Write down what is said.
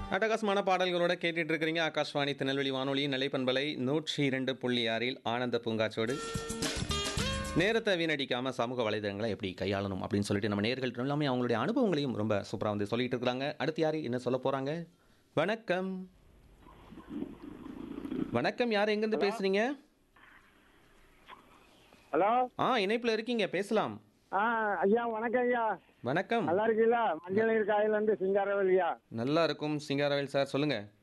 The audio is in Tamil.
அட்டகாசமான பாடல்களோட கேட்டுட்டு இருக்கிறீங்க ஆகாஷ்வாணி திருநெல்வேலி வானொலி நிலைப்பண்பலை நூற்றி இரண்டு புள்ளி ஆறில் ஆனந்த பூங்காச்சோடு நேரத்தை வீணடிக்காம சமூக வலைதளங்களை எப்படி கையாளணும் அப்படின்னு சொல்லிட்டு நம்ம நேர்கள் எல்லாமே அவங்களுடைய அனுபவங்களையும் ரொம்ப சூப்பராக வந்து சொல்லிட்டு இருக்கிறாங்க அடுத்து யார் என்ன சொல்ல போறாங்க வணக்கம் வணக்கம் யார் எங்கேருந்து பேசுறீங்க ஹலோ ஆ இணைப்பில் இருக்கீங்க பேசலாம் ஆ ஐயா வணக்கம் ஐயா வணக்கம் நல்லா இருக்கீங்களா மஞ்சள் காயில இருந்து சிங்காரவல்லியா நல்லா இருக்கும் சிங்காரவேல் சார் சொல்லுங்க